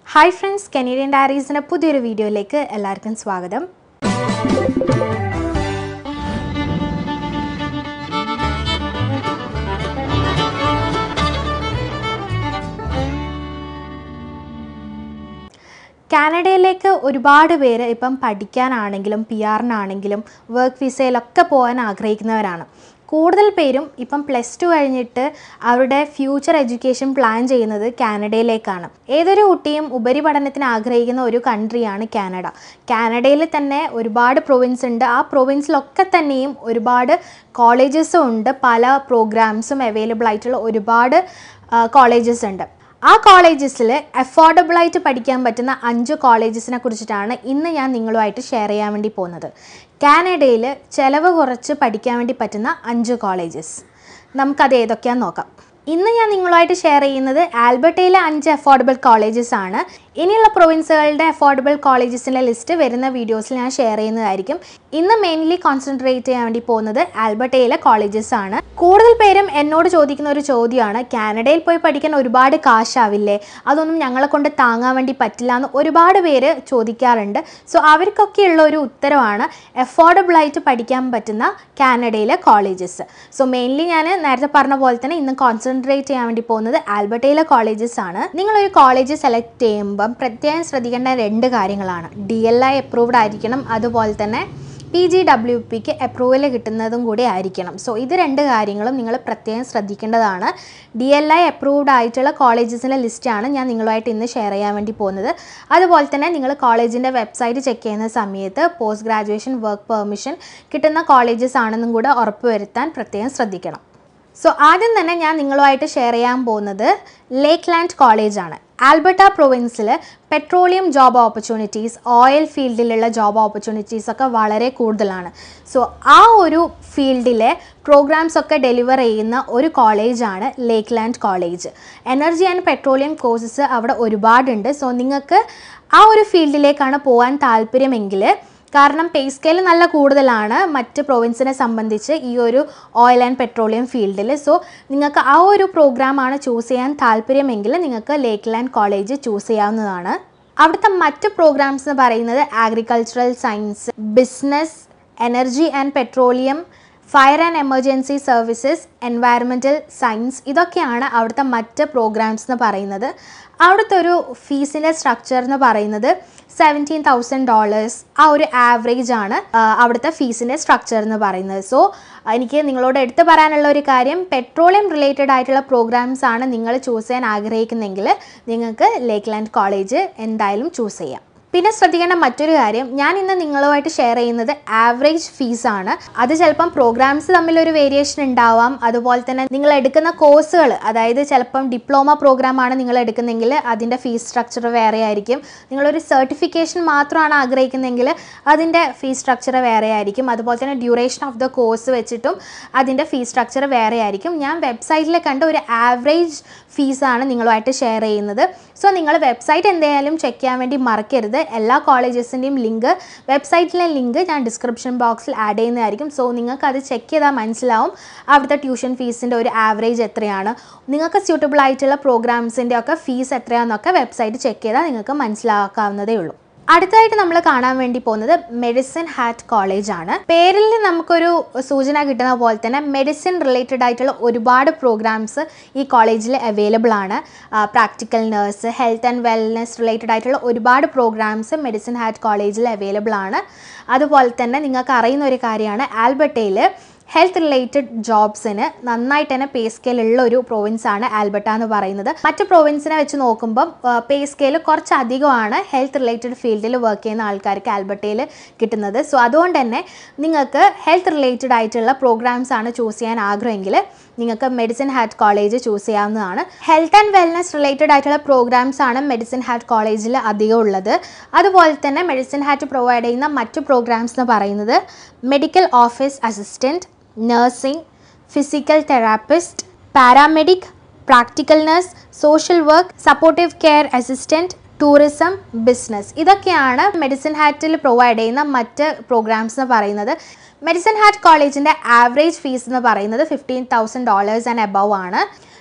hi friends Canadian ഡയറീസിൻ്റെ പുതിയൊരു വീഡിയോയിലേക്ക് എല്ലാവർക്കും സ്വാഗതം കാനഡയിലേക്ക് ഒരുപാട് പേര് ഇപ്പം പഠിക്കാനാണെങ്കിലും പി ആറിനാണെങ്കിലും വർക്ക് വിസയിലൊക്കെ പോകാൻ ആഗ്രഹിക്കുന്നവരാണ് കൂടുതൽ പേരും ഇപ്പം പ്ലസ് ടു കഴിഞ്ഞിട്ട് അവരുടെ ഫ്യൂച്ചർ എഡ്യൂക്കേഷൻ പ്ലാൻ ചെയ്യുന്നത് കാനഡയിലേക്കാണ് ഏതൊരു കുട്ടിയും ഉപരിപഠനത്തിന് ആഗ്രഹിക്കുന്ന ഒരു കൺട്രിയാണ് കാനഡ കാനഡയിൽ തന്നെ ഒരുപാട് പ്രൊവിൻസ് ഉണ്ട് ആ പ്രൊവിൻസിലൊക്കെ തന്നെയും ഒരുപാട് കോളേജസും ഉണ്ട് പല പ്രോഗ്രാംസും അവൈലബിൾ ആയിട്ടുള്ള ഒരുപാട് കോളേജസ് ഉണ്ട് ആ കോളേജസിൽ അഫോർഡബിളായിട്ട് പഠിക്കാൻ പറ്റുന്ന അഞ്ച് കോളേജസിനെ കുറിച്ചിട്ടാണ് ഇന്ന് ഞാൻ നിങ്ങളുമായിട്ട് ഷെയർ ചെയ്യാൻ വേണ്ടി പോകുന്നത് കാനഡയിൽ ചിലവ് കുറച്ച് പഠിക്കാൻ വേണ്ടി പറ്റുന്ന അഞ്ച് കോളേജസ് നമുക്കത് ഏതൊക്കെയാണെന്ന് നോക്കാം ഇന്ന് ഞാൻ നിങ്ങളുമായിട്ട് ഷെയർ ചെയ്യുന്നത് ആൽബർട്ടയിലെ അഞ്ച് അഫോർഡബിൾ കോളേജസ് ആണ് ഇനിയുള്ള പ്രൊവിൻസുകളുടെ അഫോർഡബിൾ കോളേജസിൻ്റെ ലിസ്റ്റ് വരുന്ന വീഡിയോസിൽ ഞാൻ ഷെയർ ചെയ്യുന്നതായിരിക്കും ഇന്ന് മെയിൻലി കോൺസെൻട്രേറ്റ് ചെയ്യാൻ വേണ്ടി പോകുന്നത് ആൽബർട്ടയിലെ കോളേജസ് ആണ് കൂടുതൽ പേരും എന്നോട് ചോദിക്കുന്ന ഒരു ചോദ്യമാണ് കാനഡയിൽ പോയി പഠിക്കാൻ ഒരുപാട് കാശാവില്ലേ അതൊന്നും ഞങ്ങളെ കൊണ്ട് താങ്ങാൻ വേണ്ടി പറ്റില്ല എന്ന് ഒരുപാട് പേര് ചോദിക്കാറുണ്ട് സോ അവർക്കൊക്കെയുള്ള ഒരു ഉത്തരവാണ് അഫോർഡബിൾ ആയിട്ട് പഠിക്കാൻ പറ്റുന്ന കാനഡയിലെ കോളേജസ് സോ മെയിൻലി ഞാൻ നേരത്തെ പറഞ്ഞ പോലെ തന്നെ ഇന്ന് കോൺസെൻട്രേറ്റ് ചെയ്യാൻ വേണ്ടി പോകുന്നത് ആൽബർട്ടയിലെ കോളേജസ് ആണ് നിങ്ങളൊരു കോളേജ് സെലക്ട് ചെയ്യുമ്പം പ്രത്യേകം ശ്രദ്ധിക്കേണ്ട രണ്ട് കാര്യങ്ങളാണ് ഡി എൽ ഐ അപ്രൂവ്ഡ് ആയിരിക്കണം അതുപോലെ തന്നെ P G W P approval കിട്ടുന്നതും കൂടി ആയിരിക്കണം സോ ഇത് രണ്ട് കാര്യങ്ങളും നിങ്ങൾ പ്രത്യേകം ശ്രദ്ധിക്കേണ്ടതാണ് ഡി എൽ ഐ അപ്രൂവ്ഡ് ആയിട്ടുള്ള കോളേജസിൻ്റെ ലിസ്റ്റാണ് ഞാൻ നിങ്ങളുമായിട്ട് ഇന്ന് ഷെയർ ചെയ്യാൻ വേണ്ടി പോകുന്നത് അതുപോലെ തന്നെ നിങ്ങൾ കോളേജിൻ്റെ വെബ്സൈറ്റ് ചെക്ക് ചെയ്യുന്ന സമയത്ത് പോസ്റ്റ് ഗ്രാജുവേഷൻ വർക്ക് പെർമിഷൻ കിട്ടുന്ന കോളേജസ് ആണെന്നും കൂടെ ഉറപ്പുവരുത്താൻ പ്രത്യേകം ശ്രദ്ധിക്കണം സോ ആദ്യം തന്നെ ഞാൻ നിങ്ങളുമായിട്ട് ഷെയർ ചെയ്യാൻ പോകുന്നത് ലേക്ക് ലാൻഡ് കോളേജാണ് ആൽബർട്ട പ്രൊവിൻസിൽ പെട്രോളിയം ജോബ് ഓപ്പർച്യൂണിറ്റീസ് ഓയിൽ ഫീൽഡിലുള്ള ജോബ് ഓപ്പർച്യൂണിറ്റീസ് ഒക്കെ വളരെ കൂടുതലാണ് സോ ആ ഒരു ഫീൽഡിലെ പ്രോഗ്രാംസ് ഒക്കെ ഡെലിവർ ചെയ്യുന്ന ഒരു കോളേജാണ് Lakeland college energy and petroleum courses അവിടെ ഒരുപാടുണ്ട് സോ നിങ്ങൾക്ക് ആ ഒരു ഫീൽഡിലേക്കാണ് പോകാൻ താല്പര്യമെങ്കിൽ കാരണം പേ സ്കെയിൽ നല്ല കൂടുതലാണ് മറ്റ് പ്രൊവിൻസിനെ സംബന്ധിച്ച് ഈ ഒരു ഓയിൽ ആൻഡ് പെട്രോളിയം ഫീൽഡിൽ സോ നിങ്ങൾക്ക് ആ ഒരു പ്രോഗ്രാമാണ് ചൂസ് ചെയ്യാൻ താല്പര്യമെങ്കിൽ നിങ്ങൾക്ക് ലേക്ക് ലാൻഡ് കോളേജ് ചൂസ് ചെയ്യാവുന്നതാണ് അവിടുത്തെ മറ്റ് പ്രോഗ്രാംസ് എന്ന് പറയുന്നത് agricultural science business energy and petroleum fire and emergency services environmental science ഇതൊക്കെയാണ് അവിടുത്തെ മറ്റ് പ്രോഗ്രാംസ് എന്ന് പറയുന്നത് അവിടുത്തെ ഒരു ഫീസിൻ്റെ സ്ട്രക്ചർ എന്ന് പറയുന്നത് സെവൻറ്റീൻ തൗസൻഡ് ഡോളേഴ്സ് ആ ഒരു ആവറേജ് ആണ് ആ, അവിടുത്തെ ഫീസിൻ്റെ സ്ട്രക്ചർ എന്ന് പറയുന്നത് സോ എനിക്ക് നിങ്ങളോട് എടുത്തു പറയാനുള്ള ഒരു കാര്യം പെട്രോളിയം റിലേറ്റഡ് ആയിട്ടുള്ള പ്രോഗ്രാംസ് ആണ് നിങ്ങൾ ചൂസ് ചെയ്യാൻ ആഗ്രഹിക്കുന്നെങ്കിൽ നിങ്ങൾക്ക് ലേക്ക് ലാൻഡ് കോളേജ് എന്തായാലും ചൂസ് ചെയ്യാം പിന്നെ ശ്രദ്ധിക്കേണ്ട മറ്റൊരു കാര്യം ഞാൻ ഇന്ന് നിങ്ങളുമായിട്ട് ഷെയർ ചെയ്യുന്നത് ആവറേജ് ഫീസാണ് അത് ചിലപ്പം പ്രോഗ്രാംസ് തമ്മിലൊരു വേരിയേഷൻ ഉണ്ടാവാം അതുപോലെ തന്നെ നിങ്ങൾ എടുക്കുന്ന കോഴ്സുകൾ അതായത് ചിലപ്പം ഡിപ്ലോമ പ്രോഗ്രാമാണ് നിങ്ങൾ എടുക്കുന്നെങ്കിൽ അതിൻ്റെ ഫീസ് സ്ട്രക്ചർ വേറെ ആയിരിക്കും നിങ്ങളൊരു സർട്ടിഫിക്കേഷൻ മാത്രമാണ് ആഗ്രഹിക്കുന്നെങ്കിൽ അതിൻ്റെ ഫീസ് സ്ട്രക്ചർ വേറെ ആയിരിക്കും അതുപോലെ തന്നെ ഡ്യൂറേഷൻ ഓഫ് ദ കോഴ്സ് വെച്ചിട്ടും അതിൻ്റെ ഫീസ് സ്ട്രക്ചർ വേറെ ആയിരിക്കും ഞാൻ വെബ്സൈറ്റിൽ കണ്ട ഒരു ആവറേജ് ഫീസാണ് നിങ്ങളുമായിട്ട് ഷെയർ ചെയ്യുന്നത് സോ നിങ്ങൾ വെബ്സൈറ്റ് എന്തായാലും ചെക്ക് ചെയ്യാൻ വേണ്ടി മറക്കരുത് എല്ലാ കോളേജസിൻ്റെയും ലിങ്ക് വെബ്സൈറ്റിലെ ലിങ്ക് ഞാൻ ഡിസ്ക്രിപ്ഷൻ ബോക്സിൽ ആഡ് ചെയ്യുന്നതായിരിക്കും സോ നിങ്ങൾക്ക് അത് ചെക്ക് ചെയ്താൽ മനസ്സിലാവും അവിടുത്തെ ട്യൂഷൻ ഫീസിൻ്റെ ഒരു ആവറേജ് എത്രയാണ് നിങ്ങൾക്ക് സ്യൂട്ടബിൾ ആയിട്ടുള്ള പ്രോഗ്രാംസിൻ്റെ ഒക്കെ ഫീസ് എത്രയാണെന്നൊക്കെ വെബ്സൈറ്റ് ചെക്ക് ചെയ്താൽ നിങ്ങൾക്ക് മനസ്സിലാക്കാവുന്നതേ ഉള്ളൂ അടുത്തതായിട്ട് നമ്മൾ കാണാൻ വേണ്ടി പോകുന്നത് മെഡിസിൻ ഹാറ്റ് കോളേജ് ആണ് പേരിൽ നമുക്കൊരു സൂചന കിട്ടുന്ന പോലെ തന്നെ മെഡിസിൻ റിലേറ്റഡ് ആയിട്ടുള്ള ഒരുപാട് പ്രോഗ്രാംസ് ഈ കോളേജിൽ അവൈലബിൾ ആണ് practical nurse health and wellness related ആയിട്ടുള്ള ഒരുപാട് പ്രോഗ്രാംസ് മെഡിസിൻ ഹാറ്റ് കോളേജിൽ അവൈലബിൾ ആണ് അതുപോലെ തന്നെ നിങ്ങൾക്ക് അറിയുന്ന ഒരു കാര്യമാണ് ആൽബർട്ടയിൽ ഹെൽത്ത് റിലേറ്റഡ് ജോബ്സിന് നന്നായിട്ട് തന്നെ പേ സ്കെയിൽ ഉള്ള ഒരു പ്രോവിൻസ് ആണ് ആൽബർട്ട എന്ന് പറയുന്നത് മറ്റ് പ്രോവിൻസിനെ വെച്ച് നോക്കുമ്പം പേ സ്കെയിൽ കുറച്ച് അധികമാണ് ഹെൽത്ത് റിലേറ്റഡ് ഫീൽഡിൽ വർക്ക് ചെയ്യുന്ന ആൾക്കാർക്ക് ആൽബർട്ടയിൽ കിട്ടുന്നത് സോ അതുകൊണ്ട് തന്നെ നിങ്ങൾക്ക് ഹെൽത്ത് റിലേറ്റഡ് ആയിട്ടുള്ള പ്രോഗ്രാംസ് ആണ് ചൂസ് ചെയ്യാൻ ആഗ്രഹമെങ്കിൽ നിങ്ങൾക്ക് മെഡിസിൻ ഹാറ്റ് കോളേജ് ചൂസ് ചെയ്യാവുന്നതാണ് ഹെൽത്ത് ആൻഡ് വെൽനസ് റിലേറ്റഡ് ആയിട്ടുള്ള പ്രോഗ്രാംസ് ആണ് മെഡിസിൻ ഹാറ്റ് കോളേജിൽ അധികം ഉള്ളത് അതുപോലെ തന്നെ മെഡിസിൻ ഹാറ്റ് പ്രൊവൈഡ് ചെയ്യുന്ന മറ്റു പ്രോഗ്രാംസ് എന്ന് പറയുന്നത് medical office assistant nursing physical therapist paramedic practical nurse social work supportive care assistant tourism business ഇതൊക്കെയാണ് മെഡിസിൻ ഹാറ്റിൽ പ്രൊവൈഡ് ചെയ്യുന്ന മറ്റ് പ്രോഗ്രാംസ് എന്ന് പറയുന്നത് മെഡിസിൻ ഹാറ്റ് കോളേജിൻ്റെ ആവറേജ് ഫീസ് എന്ന് പറയുന്നത് fifteen thousand dollars and above ആണ്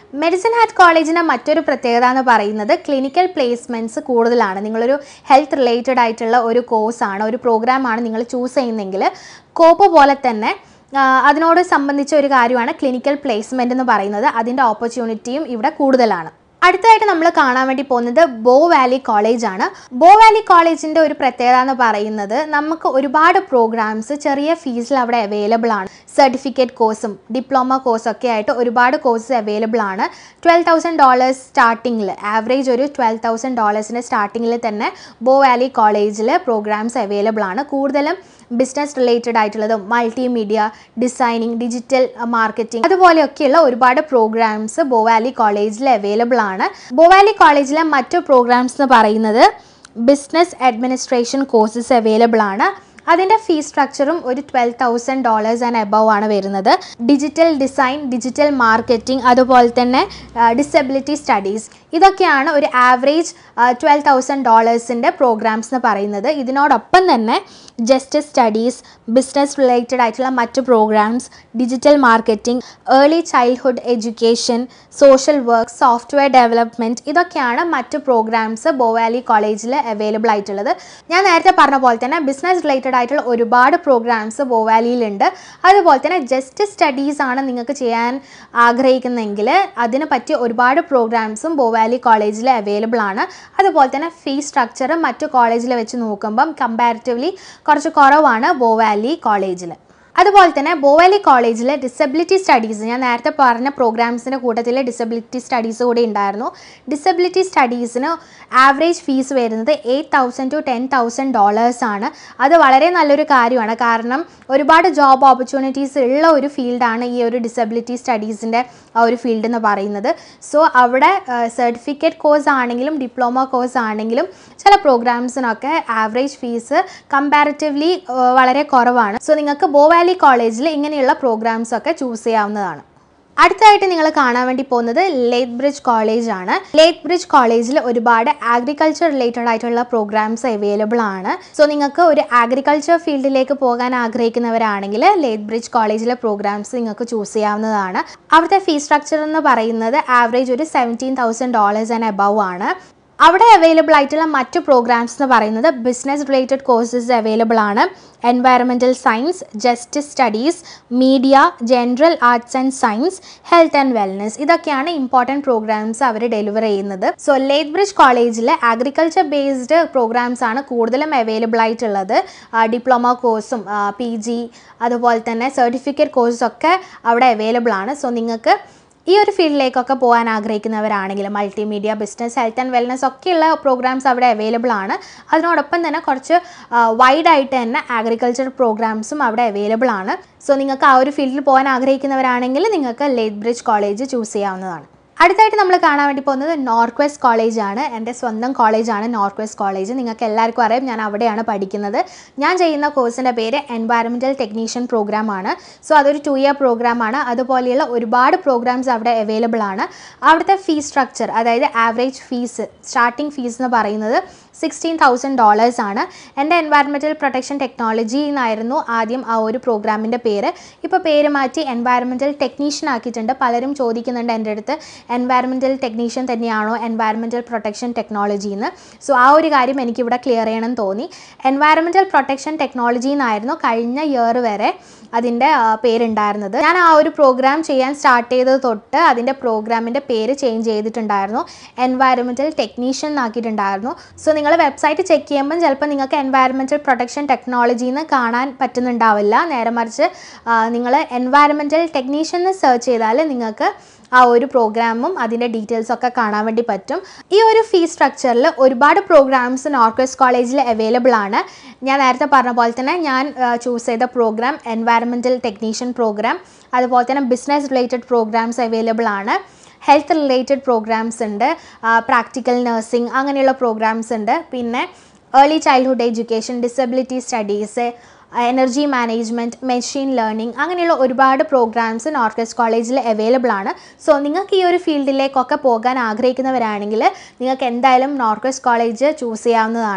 മെഡിസിൻ ഹാറ്റ് കോളേജിൻ്റെ മറ്റൊരു പ്രത്യേകത എന്ന് പറയുന്നത് ക്ലിനിക്കൽ പ്ലേസ്മെൻറ്റ്സ് കൂടുതലാണ് നിങ്ങളൊരു ഹെൽത്ത് റിലേറ്റഡ് ആയിട്ടുള്ള ഒരു കോഴ്സാണ് ഒരു പ്രോഗ്രാമാണ് നിങ്ങൾ ചൂസ് ചെയ്യുന്നതെങ്കിൽ കോപ്പ് പോലെ തന്നെ ആ, അതിനോട് സംബന്ധിച്ച ഒരു കാര്യമാണ് ക്ലിനിക്കൽ പ്ലേസ്മെൻ്റ് എന്ന് പറയുന്നത് അതിൻ്റെ ഓപ്പർച്യൂണിറ്റിയും ഇവിടെ കൂടുതലാണ് അടുത്തതായിട്ട് നമ്മൾ കാണാൻ വേണ്ടി പോകുന്നത് ബോ വാലി കോളേജ് ആണ് ബോ വാലി കോളേജിൻ്റെ ഒരു പ്രത്യേകത എന്ന് പറയുന്നത് നമുക്ക് ഒരുപാട് പ്രോഗ്രാംസ് ചെറിയ ഫീസിൽ അവിടെ അവൈലബിൾ ആണ് സർട്ടിഫിക്കറ്റ് കോഴ്സും ഡിപ്ലോമ കോഴ്സും ഒക്കെ ആയിട്ട് ഒരുപാട് കോഴ്സസ് അവൈലബിൾ ആണ് ട്വൽവ് തൗസൻഡ് ഡോളേഴ്സ് സ്റ്റാർട്ടിങ്ങിൽ ആവറേജ് ഒരു ട്വൽവ് തൗസൻഡ് ഡോളേഴ്സിൻ്റെ സ്റ്റാർട്ടിങ്ങിൽ തന്നെ ബോ വാലി കോളേജിൽ പ്രോഗ്രാംസ് അവൈലബിൾ ആണ് കൂടുതലും ബിസിനസ് റിലേറ്റഡ് ആയിട്ടുള്ളതും മൾട്ടിമീഡിയ ഡിസൈനിങ് ഡിജിറ്റൽ മാർക്കറ്റിംഗ് അതുപോലെയൊക്കെയുള്ള ഒരുപാട് പ്രോഗ്രാംസ് ബോവാലി കോളേജിൽ അവൈലബിൾ ആണ് ബോവാലി കോളേജിലെ മറ്റു പ്രോഗ്രാംസ് എന്ന് പറയുന്നത് ബിസിനസ് അഡ്മിനിസ്ട്രേഷൻ കോഴ്സസ് അവൈലബിൾ ആണ് അതിൻ്റെ ഫീ സ്ട്രക്ചറും ഒരു twelve thousand dollars and above ആണ് വരുന്നത് ഡിജിറ്റൽ ഡിസൈൻ ഡിജിറ്റൽ മാർക്കറ്റിംഗ് അതുപോലെ തന്നെ ഡിസബിലിറ്റി സ്റ്റഡീസ് ഇതൊക്കെയാണ് ഒരു ആവറേജ് ട്വൽവ് തൗസൻഡ് ഡോളേഴ്സിൻ്റെ പ്രോഗ്രാംസ് എന്ന് പറയുന്നത് ഇതിനോടൊപ്പം തന്നെ ജസ്റ്റിസ് സ്റ്റഡീസ് ബിസിനസ് റിലേറ്റഡ് ആയിട്ടുള്ള മറ്റ് programmes digital marketing early childhood education social work software development ഇതൊക്കെയാണ് മറ്റ് പ്രോഗ്രാംസ് ബോവാലി കോളേജിൽ അവൈലബിൾ ആയിട്ടുള്ളത് ഞാൻ നേരത്തെ പറഞ്ഞ പോലെ തന്നെ ബിസിനസ് റിലേറ്റഡ് ആയിട്ടുള്ള ഒരുപാട് പ്രോഗ്രാംസ് ബോവാലിയിലുണ്ട് അതുപോലെ തന്നെ ജസ്റ്റ് സ്റ്റഡീസ് ആണ് നിങ്ങൾക്ക് ചെയ്യാൻ ആഗ്രഹിക്കുന്നതെങ്കിൽ അതിന് പറ്റിയ ഒരുപാട് പ്രോഗ്രാംസും ബോവാലി കോളേജിൽ അവൈലബിൾ ആണ് അതുപോലെ തന്നെ ഫീ സ്ട്രക്ചർ മറ്റു കോളേജിൽ വെച്ച് നോക്കുമ്പം കമ്പാരിറ്റീവ്ലി കുറച്ച് കുറവാണ് ബോവാലി കോളേജിൽ അതുപോലെ തന്നെ ബോവാലി കോളേജിൽ ഡിസബിലിറ്റി സ്റ്റഡീസ് ഞാൻ നേരത്തെ പറഞ്ഞ പ്രോഗ്രാംസിൻ്റെ കൂട്ടത്തിൽ ഡിസബിലിറ്റി സ്റ്റഡീസ് കൂടി ഉണ്ടായിരുന്നു ഡിസബിലിറ്റി സ്റ്റഡീസിന് ആവറേജ് ഫീസ് വരുന്നത് eight thousand to ten thousand dollars ആണ് അത് വളരെ നല്ലൊരു കാര്യമാണ് കാരണം ഒരുപാട് ജോബ് ഓപ്പർച്യൂണിറ്റീസ് ഉള്ള ഒരു ഫീൽഡാണ് ഈ ഒരു ഡിസബിലിറ്റി സ്റ്റഡീസിൻ്റെ ആ ഒരു ഫീൽഡ് എന്ന് പറയുന്നത് സോ അവിടെ സർട്ടിഫിക്കറ്റ് കോഴ്സ് ആണെങ്കിലും ഡിപ്ലോമ കോഴ്സ് ആണെങ്കിലും ചില പ്രോഗ്രാംസിനൊക്കെ ആവറേജ് ഫീസ് കമ്പാരിറ്റീവ്ലി വളരെ കുറവാണ് സോ നിങ്ങൾക്ക് ബോവാലി കോളേജിൽ ഇങ്ങനെയുള്ള പ്രോഗ്രാംസ് ഒക്കെ ചൂസ് ചെയ്യാവുന്നതാണ് അടുത്തതായിട്ട് നിങ്ങൾ കാണാൻ വേണ്ടി പോകുന്നത് ലേറ്റ് ബ്രിഡ്ജ് കോളേജ് ആണ് ലേറ്റ് ബ്രിഡ്ജ് കോളേജിൽ ഒരുപാട് ആഗ്രികൾച്ചർ റിലേറ്റഡ് ആയിട്ടുള്ള പ്രോഗ്രാംസ് അവൈലബിൾ ആണ് സോ നിങ്ങൾക്ക് ഒരു ആഗ്രികൾച്ചർ ഫീൽഡിലേക്ക് പോകാൻ ആഗ്രഹിക്കുന്നവരാണെങ്കിൽ ലേറ്റ് ബ്രിഡ്ജ് കോളേജിലെ പ്രോഗ്രാംസ് നിങ്ങൾക്ക് ചൂസ് ചെയ്യാവുന്നതാണ് അവിടുത്തെ ഫീ സ്ട്രക്ചർ എന്ന് പറയുന്നത് ആവറേജ് ഒരു seventeen thousand dollars and above ആണ് അവിടെ അവൈലബിൾ ആയിട്ടുള്ള മറ്റു പ്രോഗ്രാംസ് എന്ന് പറയുന്നത് ബിസിനസ് റിലേറ്റഡ് കോഴ്സസ് അവൈലബിൾ ആണ് environmental science justice studies media general arts and science health and wellness ഇതൊക്കെയാണ് ഇമ്പോർട്ടൻറ്റ് പ്രോഗ്രാംസ് അവർ ഡെലിവർ ചെയ്യുന്നത് സോ ലേറ്റ് ബ്രിഡ്ജ് കോളേജിൽ അഗ്രികൾച്ചർ ബേസ്ഡ് പ്രോഗ്രാംസ് ആണ് കൂടുതലും അവൈലബിൾ ആയിട്ടുള്ളത് ഡിപ്ലോമ കോഴ്സും പി ജി അതുപോലെ തന്നെ സർട്ടിഫിക്കറ്റ് കോഴ്സൊക്കെ അവിടെ അവൈലബിൾ ആണ് സോ നിങ്ങൾക്ക് ഈ ഒരു ഫീൽഡിലേക്കൊക്കെ പോകാൻ ആഗ്രഹിക്കുന്നവരാണെങ്കിൽ multimedia business health and wellness ഒക്കെയുള്ള പ്രോഗ്രാംസ് അവിടെ അവൈലബിൾ ആണ് അതിനോടൊപ്പം തന്നെ കുറച്ച് വൈഡ് ആയിട്ട് തന്നെ അഗ്രികൾച്ചർ പ്രോഗ്രാംസും അവിടെ അവൈലബിൾ ആണ് സോ നിങ്ങൾക്ക് ആ ഒരു ഫീൽഡിൽ പോകാൻ ആഗ്രഹിക്കുന്നവരാണെങ്കിൽ നിങ്ങൾക്ക് ലേറ്റ് ബ്രിഡ്ജ് കോളേജ് ചൂസ് ചെയ്യാവുന്നതാണ് അടുത്തായിട്ട് നമ്മൾ കാണാൻ വേണ്ടി പോകുന്നത് നോർത്ത് വെസ്റ്റ് കോളേജ് ആണ് എൻ്റെ സ്വന്തം കോളേജാണ് നോർത്ത് വെസ്റ്റ് കോളേജ് നിങ്ങൾക്ക് എല്ലാവർക്കും അറിയാം ഞാൻ അവിടെയാണ് പഠിക്കുന്നത് ഞാൻ ചെയ്യുന്ന കോഴ്സിൻ്റെ പേര് എൻവയറമെൻറ്റൽ ടെക്നീഷ്യൻ പ്രോഗ്രാം ആണ് സോ അതൊരു ടു ഇയർ പ്രോഗ്രാം ആണ് അതുപോലെയുള്ള ഒരുപാട് പ്രോഗ്രാംസ് അവിടെ അവൈലബിൾ ആണ് അവിടുത്തെ ഫീസ് സ്ട്രക്ചർ അതായത് ആവറേജ് ഫീസ് സ്റ്റാർട്ടിംഗ് ഫീസ് എന്ന് പറയുന്നത് സിക്സ്റ്റീൻ തൗസൻഡ് ഡോളേഴ്സ് ആണ് എൻ്റെ എൻവയറമെൻറ്റൽ പ്രൊട്ടക്ഷൻ ടെക്നോളജി എന്നായിരുന്നു ആദ്യം ആ ഒരു പ്രോഗ്രാമിൻ്റെ പേര് ഇപ്പോൾ പേര് മാറ്റി എൻവയറമെൻറ്റൽ ടെക്നീഷ്യൻ ആക്കിയിട്ടുണ്ട് പലരും ചോദിക്കുന്നുണ്ട് എൻ്റെ അടുത്ത് എൻവയറമെൻറ്റൽ ടെക്നീഷ്യൻ തന്നെയാണോ എൻവയറമെൻറ്റൽ പ്രൊട്ടക്ഷൻ ടെക്നോളജി എന്ന് സോ ആ ഒരു കാര്യം എനിക്കിവിടെ ക്ലിയർ ചെയ്യണം എന്ന് തോന്നി എൻവയറമെൻറ്റൽ പ്രൊട്ടക്ഷൻ ടെക്നോളജി എന്നായിരുന്നു കഴിഞ്ഞ ഇയർ വരെ അതിൻ്റെ ആ, പേരുണ്ടായിരുന്നത് ഞാൻ ആ ഒരു പ്രോഗ്രാം ചെയ്യാൻ സ്റ്റാർട്ട് ചെയ്തത് തൊട്ട് അതിൻ്റെ പ്രോഗ്രാമിൻ്റെ പേര് ചേഞ്ച് ചെയ്തിട്ടുണ്ടായിരുന്നു എൻവയറമെൻറ്റൽ ടെക്നീഷ്യൻ എന്നാക്കിയിട്ടുണ്ടായിരുന്നു സോ നിങ്ങൾ വെബ്സൈറ്റ് ചെക്ക് ചെയ്യുമ്പം ചിലപ്പോൾ നിങ്ങൾക്ക് എൻവയറമെൻറ്റൽ പ്രൊട്ടക്ഷൻ ടെക്നോളജി എന്ന് കാണാൻ പറ്റുന്നുണ്ടാവില്ല നേരെ മറിച്ച് നിങ്ങൾ എൻവയറമെൻറ്റൽ ടെക്നീഷ്യൻ എന്ന് സെർച്ച് ചെയ്താൽ നിങ്ങൾക്ക് ആ ഒരു പ്രോഗ്രാമും അതിൻ്റെ ഡീറ്റെയിൽസ് ഒക്കെ കാണാൻ വേണ്ടി പറ്റും ഈ ഒരു ഫീ സ്ട്രക്ചറിൽ ഒരുപാട് പ്രോഗ്രാംസ് നോർത്ത് വെസ്റ്റ് കോളേജിൽ അവൈലബിൾ ആണ് ഞാൻ നേരത്തെ പറഞ്ഞ പോലെ തന്നെ ഞാൻ ചൂസ് ചെയ്ത പ്രോഗ്രാം എൻവയറമെൻറ്റൽ ടെക്നീഷ്യൻ പ്രോഗ്രാം അതുപോലെ തന്നെ ബിസിനസ് റിലേറ്റഡ് പ്രോഗ്രാംസ് അവൈലബിൾ ആണ് ഹെൽത്ത് റിലേറ്റഡ് പ്രോഗ്രാംസ് ഉണ്ട് പ്രാക്ടിക്കൽ നഴ്സിംഗ് അങ്ങനെയുള്ള പ്രോഗ്രാംസ് ഉണ്ട് പിന്നെ early childhood education disability studies energy management machine learning അങ്ങനെയുള്ള ഒരുപാട് പ്രോഗ്രാംസ് നോർത്ത് വെസ്റ്റ് കോളേജിൽ അവൈലബിൾ ആണ് സോ നിങ്ങൾക്ക് ഈ ഒരു ഫീൽഡിലേക്കൊക്കെ പോകാൻ ആഗ്രഹിക്കുന്നവരാണെങ്കിൽ നിങ്ങൾക്ക് എന്തായാലും നോർത്ത് വെസ്റ്റ് കോളേജ് ചൂസ് ചെയ്യാവുന്നതാണ്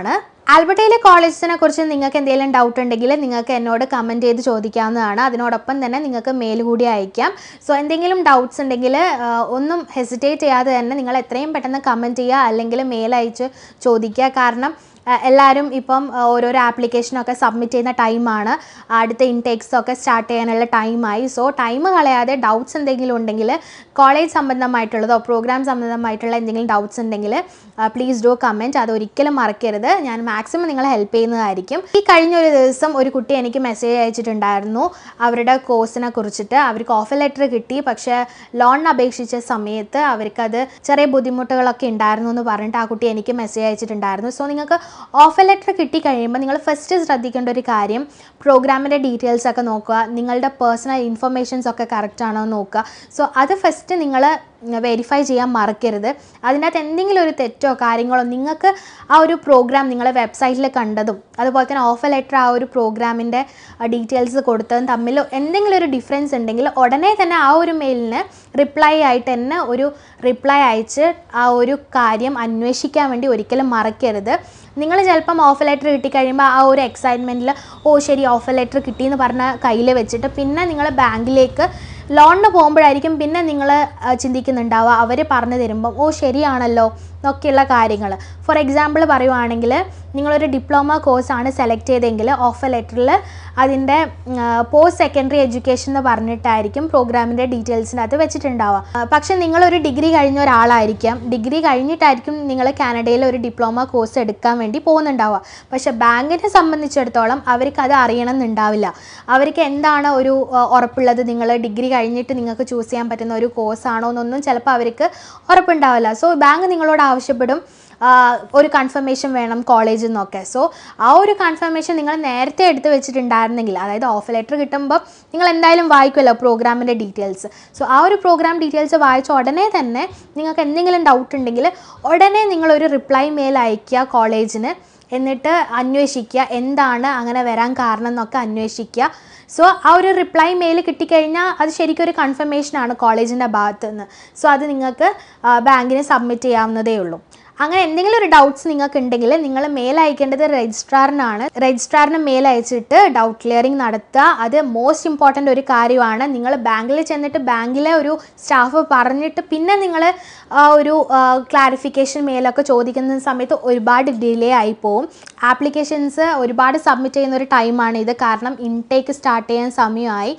ആൽബർട്ടയിലെ കോളേജസിനെ കുറിച്ച് നിങ്ങൾക്ക് എന്തെങ്കിലും ഡൗട്ട് ഉണ്ടെങ്കിൽ നിങ്ങൾക്ക് എന്നോട് കമൻറ്റ് ചെയ്ത് ചോദിക്കാവുന്നതാണ് അതിനോടൊപ്പം തന്നെ നിങ്ങൾക്ക് മെയിൽ കൂടി അയക്കാം സോ എന്തെങ്കിലും ഡൗട്ട്സ് ഉണ്ടെങ്കിൽ ഒന്നും ഹെസിറ്റേറ്റ് ചെയ്യാതെ തന്നെ നിങ്ങൾ എത്രയും പെട്ടെന്ന് കമൻറ്റ് ചെയ്യുക അല്ലെങ്കിൽ മെയിൽ അയച്ച് ചോദിക്കുക കാരണം ആ, എല്ലാവരും ഇപ്പം ആ, ഓരോരോ ആപ്ലിക്കേഷനൊക്കെ സബ്മിറ്റ് ചെയ്യുന്ന ടൈമാണ് അടുത്ത ഇൻടേക്സ് ഒക്കെ സ്റ്റാർട്ട് ചെയ്യാനുള്ള ടൈമായി സോ ടൈം കളയാതെ ഡൗട്ട്സ് എന്തെങ്കിലും ഉണ്ടെങ്കിൽ കോളേജ് സംബന്ധമായിട്ടുള്ളതോ പ്രോഗ്രാം സംബന്ധമായിട്ടുള്ള എന്തെങ്കിലും ഡൗട്ട്സ് ഉണ്ടെങ്കിൽ പ്ലീസ് ഡു കമൻറ്റ് അത് ഒരിക്കലും മറക്കരുത് ഞാൻ മാക്സിമം നിങ്ങളെ ഹെൽപ്പ് ചെയ്യുന്നതായിരിക്കും ഈ കഴിഞ്ഞ ഒരു ദിവസം ഒരു കുട്ടി എനിക്ക് മെസ്സേജ് അയച്ചിട്ടുണ്ടായിരുന്നു അവരുടെ കോഴ്സിനെ കുറിച്ചിട്ട് അവർക്ക് ഓഫർ ലെറ്റർ കിട്ടി പക്ഷേ ലോണിന് അപേക്ഷിച്ച സമയത്ത് അവർക്കത് ചെറിയ ബുദ്ധിമുട്ടുകളൊക്കെ ഉണ്ടായിരുന്നു എന്ന് പറഞ്ഞിട്ട് ആ കുട്ടി എനിക്ക് മെസ്സേജ് അയച്ചിട്ടുണ്ടായിരുന്നു സോ നിങ്ങൾക്ക് ഓഫർ ലെറ്റർ കിട്ടിക്കഴിയുമ്പോൾ നിങ്ങൾ ഫസ്റ്റ് ശ്രദ്ധിക്കേണ്ട ഒരു കാര്യം പ്രോഗ്രാമിൻ്റെ ഡീറ്റെയിൽസ് ഒക്കെ നോക്കുക നിങ്ങളുടെ പേഴ്സണൽ ഇൻഫർമേഷൻസ് ഒക്കെ കറക്റ്റ് ആണോ എന്ന് നോക്കുക സോ അത് ഫസ്റ്റ് നിങ്ങൾ വെരിഫൈ ചെയ്യാൻ മറക്കരുത് അതിനകത്ത് എന്തെങ്കിലും ഒരു തെറ്റോ കാര്യങ്ങളോ നിങ്ങൾക്ക് ആ ഒരു പ്രോഗ്രാം നിങ്ങളെ വെബ്സൈറ്റിൽ കണ്ടതും അതുപോലെ തന്നെ ഓഫർ ലെറ്റർ ആ ഒരു പ്രോഗ്രാമിൻ്റെ ഡീറ്റെയിൽസ് കൊടുത്തതും തമ്മിൽ എന്തെങ്കിലും ഒരു ഡിഫറൻസ് ഉണ്ടെങ്കിൽ ഉടനെ തന്നെ ആ ഒരു മെയിലിന് റിപ്ലൈ ആയിട്ട് തന്നെ ഒരു റിപ്ലൈ അയച്ച് ആ ഒരു കാര്യം അന്വേഷിക്കാൻ വേണ്ടി ഒരിക്കലും മറക്കരുത് നിങ്ങൾ ചിലപ്പം ഓഫർ ലെറ്റർ കിട്ടിക്കഴിയുമ്പോൾ ആ ഒരു എക്സൈറ്റ്മെൻറ്റിൽ ഓ ശരി ഓഫർ ലെറ്റർ കിട്ടിയെന്ന് പറഞ്ഞ കയ്യിൽ വെച്ചിട്ട് പിന്നെ നിങ്ങൾ ബാങ്കിലേക്ക് ലോണിന് പോകുമ്പോഴായിരിക്കും പിന്നെ നിങ്ങൾ ചിന്തിക്കുന്നുണ്ടാവുക അവർ പറഞ്ഞു തരുമ്പം ഓ ശരിയാണല്ലോ എന്നൊക്കെയുള്ള കാര്യങ്ങൾ ഫോർ എക്സാമ്പിൾ പറയുവാണെങ്കിൽ നിങ്ങളൊരു ഡിപ്ലോമ കോഴ്സാണ് സെലക്ട് ചെയ്തെങ്കിൽ ഓഫർ ലെറ്ററിൽ അതിൻ്റെ പോസ്റ്റ് സെക്കൻഡറി എഡ്യൂക്കേഷൻ എന്ന് പറഞ്ഞിട്ടായിരിക്കും പ്രോഗ്രാമിൻ്റെ ഡീറ്റെയിൽസിനകത്ത് വെച്ചിട്ടുണ്ടാവുക ആ, പക്ഷേ നിങ്ങളൊരു ഡിഗ്രി കഴിഞ്ഞ ഒരാളായിരിക്കാം ഡിഗ്രി കഴിഞ്ഞിട്ടായിരിക്കും നിങ്ങൾ കാനഡയിൽ ഒരു ഡിപ്ലോമ കോഴ്സ് എടുക്കാൻ വേണ്ടി പോകുന്നുണ്ടാവുക പക്ഷേ ബാങ്കിനെ സംബന്ധിച്ചിടത്തോളം അവർക്ക് അത് അറിയണം എന്നുണ്ടാവില്ല അവർക്ക് എന്താണ് ഒരു ആ, ഉറപ്പുള്ളത് നിങ്ങൾ ഡിഗ്രി കഴിഞ്ഞിട്ട് നിങ്ങൾക്ക് ചൂസ് ചെയ്യാൻ പറ്റുന്ന ഒരു കോഴ്സ് ആണോ എന്നൊന്നും ചിലപ്പോൾ അവർക്ക് ഉറപ്പുണ്ടാവില്ല സോ ബാങ്ക് നിങ്ങളോട് ആവശ്യപ്പെടും ആ, ഒരു കൺഫർമേഷൻ വേണം കോളേജിൽ നിന്നൊക്കെ സോ ആ ഒരു കൺഫർമേഷൻ നിങ്ങൾ നേരത്തെ എടുത്ത് വെച്ചിട്ടുണ്ടായിരുന്നെങ്കിൽ അതായത് ഓഫർ ലെറ്റർ കിട്ടുമ്പോൾ നിങ്ങൾ എന്തായാലും വായിക്കുമല്ലോ പ്രോഗ്രാമിൻ്റെ ഡീറ്റെയിൽസ് സോ ആ ഒരു പ്രോഗ്രാം ഡീറ്റെയിൽസ് വായിച്ച ഉടനെ തന്നെ നിങ്ങൾക്ക് എന്തെങ്കിലും ഡൗട്ട് ഉണ്ടെങ്കിൽ ഉടനെ നിങ്ങളൊരു റിപ്ലൈ മെയിൽ അയയ്ക്കുക കോളേജിന് എന്നിട്ട് അന്വേഷിക്കുക എന്താണ് അങ്ങനെ വരാൻ കാരണം എന്നൊക്കെ അന്വേഷിക്കുക സോ ആ ഒരു റിപ്ലൈ മെയിൽ കിട്ടിക്കഴിഞ്ഞാൽ അത് ശരിക്കും ഒരു കൺഫർമേഷനാണ് കോളേജിൻ്റെ ഭാഗത്ത് നിന്ന് സോ അത് നിങ്ങൾക്ക് ബാങ്കിന് സബ്മിറ്റ് ചെയ്യാവുന്നതേ ഉള്ളൂ അങ്ങനെ എന്തെങ്കിലും ഒരു ഡൗട്ട്സ് നിങ്ങൾക്ക് ഉണ്ടെങ്കിൽ നിങ്ങൾ മെയിൽ അയക്കേണ്ടത് രജിസ്ട്രാറിനാണ് രജിസ്ട്രാറിന് മെയിൽ അയച്ചിട്ട് ഡൗട്ട് ക്ലിയറിംഗ് നടത്തുക അത് മോസ്റ്റ് ഇമ്പോർട്ടൻ്റ് ഒരു കാര്യമാണ് നിങ്ങൾ ബാങ്കിൽ ചെന്നിട്ട് ബാങ്കിലെ ഒരു സ്റ്റാഫ് പറഞ്ഞിട്ട് പിന്നെ നിങ്ങൾ ആ ഒരു ക്ലാരിഫിക്കേഷൻ മെയിലൊക്കെ ചോദിക്കുന്ന സമയത്ത് ഒരുപാട് ഡിലേ ആയി പോവും ആപ്ലിക്കേഷൻസ് ഒരുപാട് സബ്മിറ്റ് ചെയ്യുന്ന ഒരു ടൈമാണ് ഇത് കാരണം ഇൻടേക്ക് സ്റ്റാർട്ട് ചെയ്യാൻ സമയമായി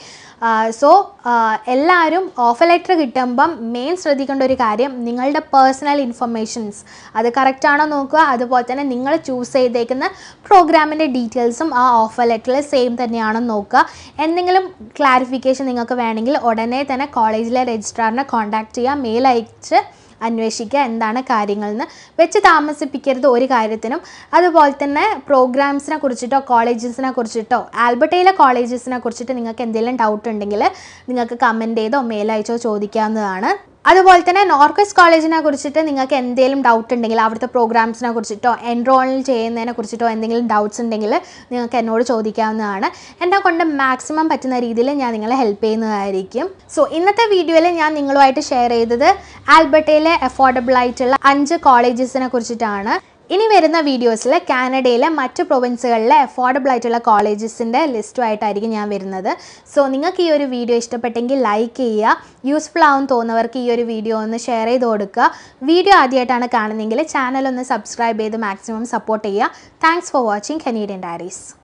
സോ എല്ലാവരും ഓഫർ ലെറ്റർ കിട്ടുമ്പം മെയിൻ ശ്രദ്ധിക്കേണ്ട ഒരു കാര്യം നിങ്ങളുടെ പേഴ്സണൽ ഇൻഫർമേഷൻസ് അത് കറക്റ്റ് ആണോ നോക്കുക അതുപോലെ തന്നെ നിങ്ങൾ ചൂസ് ചെയ്തേക്കുന്ന പ്രോഗ്രാമിൻ്റെ ഡീറ്റെയിൽസും ആ ഓഫർ ലെറ്ററിൽ സെയിം തന്നെയാണെന്ന് നോക്കുക എന്തെങ്കിലും ക്ലാരിഫിക്കേഷൻ നിങ്ങൾക്ക് വേണമെങ്കിൽ ഉടനെ തന്നെ കോളേജിലെ രജിസ്ട്രാറിനെ കോൺടാക്ട് ചെയ്യുക മെയിൽ അയച്ച് അന്വേഷിക്കുക എന്താണ് കാര്യങ്ങളെന്ന് വെച്ച് താമസിപ്പിക്കരുത് ഒരു കാര്യത്തിനും അതുപോലെ തന്നെ പ്രോഗ്രാംസിനെ കുറിച്ചിട്ടോ കോളേജസിനെ കുറിച്ചിട്ടോ ആൽബർട്ടയിലെ കോളേജസിനെ കുറിച്ചിട്ട് നിങ്ങൾക്ക് എന്തെങ്കിലും ഡൗട്ട് ഉണ്ടെങ്കിൽ നിങ്ങൾക്ക് കമൻറ്റ് ചെയ്തോ മെയിൽ അയച്ചോ ചോദിക്കാവുന്നതാണ് അതുപോലെ തന്നെ നോർക്കസ് കോളേജിനെ കുറിച്ചിട്ട് നിങ്ങൾക്ക് എന്തെങ്കിലും ഡൗട്ട് ഉണ്ടെങ്കിൽ അവിടുത്തെ പ്രോഗ്രാംസിനെ കുറിച്ചിട്ടോ എൻറോൾ ചെയ്യുന്നതിനെ കുറിച്ചിട്ടോ എന്തെങ്കിലും ഡൗട്ട്സ് ഉണ്ടെങ്കിൽ നിങ്ങൾക്ക് എന്നോട് ചോദിക്കാവുന്നതാണ് എന്നെ കൊണ്ട് മാക്സിമം പറ്റുന്ന രീതിയിൽ ഞാൻ നിങ്ങളെ ഹെൽപ്പ് ചെയ്യുന്നതായിരിക്കും സോ ഇന്നത്തെ വീഡിയോയിൽ ഞാൻ നിങ്ങളുമായിട്ട് ഷെയർ ചെയ്തത് ആൽബർട്ടയിലെ അഫോർഡബിൾ ആയിട്ടുള്ള അഞ്ച് കോളേജസിനെ കുറിച്ചിട്ടാണ് ഇനി വരുന്ന വീഡിയോസിൽ കാനഡയിലെ മറ്റ് പ്രൊവിൻസുകളിലെ അഫോർഡബിൾ ആയിട്ടുള്ള കോളേജസിൻ്റെ ലിസ്റ്റുമായിട്ടായിരിക്കും ഞാൻ വരുന്നത് സോ നിങ്ങൾക്ക് ഈ ഒരു വീഡിയോ ഇഷ്ടപ്പെട്ടെങ്കിൽ ലൈക്ക് ചെയ്യുക യൂസ്ഫുൾ ആവും തോന്നുന്നവർക്ക് ഈ ഒരു വീഡിയോ ഒന്ന് ഷെയർ ചെയ്ത് കൊടുക്കുക വീഡിയോ ആദ്യമായിട്ടാണ് കാണുന്നതെങ്കിൽ ചാനൽ ഒന്ന് സബ്സ്ക്രൈബ് ചെയ്ത് മാക്സിമം സപ്പോർട്ട് ചെയ്യുക thanks for watching Canadian diaries